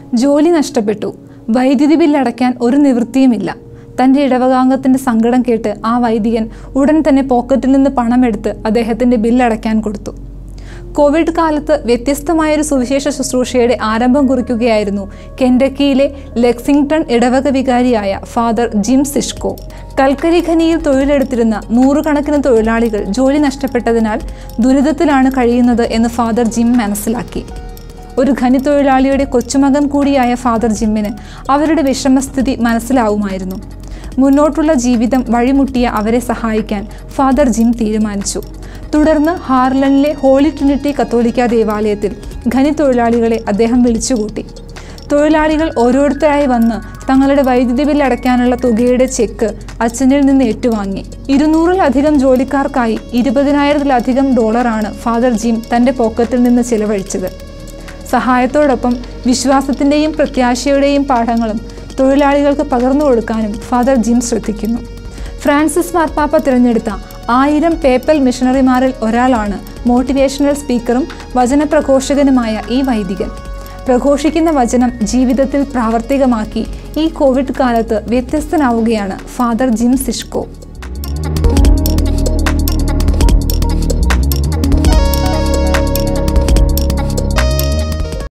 ജോലി നഷ്ടപ്പെട്ടു വൈദ്യുതി ബില്ല് അടയ്ക്കാൻ ഒരു നിവൃത്തിയുമില്ല തൻ്റെ ഇടവകാംഗത്തിൻ്റെ സങ്കടം കേട്ട് ആ വൈദികൻ ഉടൻ തന്നെ പോക്കറ്റിൽ നിന്ന് പണമെടുത്ത് അദ്ദേഹത്തിൻ്റെ ബില്ലടയ്ക്കാൻ കൊടുത്തു കോവിഡ് കാലത്ത് വ്യത്യസ്തമായൊരു സുവിശേഷ ശുശ്രൂഷയുടെ ആരംഭം കുറിക്കുകയായിരുന്നു കെൻഡക്കിയിലെ ലെക്സിംഗ്ടൺ ഇടവക വികാരിയായ ഫാദർ ജിം സിഷ്കോ കൽക്കരി ഖനിയിൽ തൊഴിലെടുത്തിരുന്ന നൂറുകണക്കിന് തൊഴിലാളികൾ ജോലി നഷ്ടപ്പെട്ടതിനാൽ ദുരിതത്തിലാണ് കഴിയുന്നത് എന്ന് ഫാദർ ജിം മനസ്സിലാക്കി ഒരു ഖനി തൊഴിലാളിയുടെ കൊച്ചുമകൻ കൂടിയായ ഫാദർ ജിമ്മിന് അവരുടെ വിഷമസ്ഥിതി മനസ്സിലാവുമായിരുന്നു മുന്നോട്ടുള്ള ജീവിതം വഴിമുട്ടിയ അവരെ സഹായിക്കാൻ ഫാദർ ജിം തീരുമാനിച്ചു തുടർന്ന് ഹാർലനിലെ ഹോളി ട്രിനിറ്റി കത്തോലിക്ക ദേവാലയത്തിൽ ഖനി തൊഴിലാളികളെ അദ്ദേഹം വിളിച്ചുകൂട്ടി തൊഴിലാളികൾ ഓരോരുത്തരായി വന്ന് തങ്ങളുടെ വൈദ്യുതി ബില്ല് അടയ്ക്കാനുള്ള തുകയുടെ ചെക്ക് അച്ഛനിൽ നിന്ന് ഏറ്റുവാങ്ങി ഇരുന്നൂറിലധികം ജോലിക്കാർക്കായി ഇരുപതിനായിരത്തിലധികം ഡോളറാണ് ഫാദർ ജിം തൻ്റെ പോക്കറ്റിൽ നിന്ന് ചിലവഴിച്ചത് സഹായത്തോടൊപ്പം വിശ്വാസത്തിൻ്റെയും പ്രത്യാശയുടെയും പാഠങ്ങളും തൊഴിലാളികൾക്ക് പകർന്നു കൊടുക്കാനും ഫാദർ ജിം ശ്രദ്ധിക്കുന്നു ഫ്രാൻസിസ് മാർപ്പാപ്പ തിരഞ്ഞെടുത്ത ആയിരം പേപ്പൽ മിഷണറിമാരിൽ ഒരാളാണ് മോട്ടിവേഷണൽ സ്പീക്കറും വചനപ്രഘോഷകനുമായ ഈ വൈദികൻ പ്രഘോഷിക്കുന്ന വചനം ജീവിതത്തിൽ പ്രാവർത്തികമാക്കി ഈ കോവിഡ് കാലത്ത് വ്യത്യസ്തനാവുകയാണ് ഫാദർ ജിം സിഷ്കോ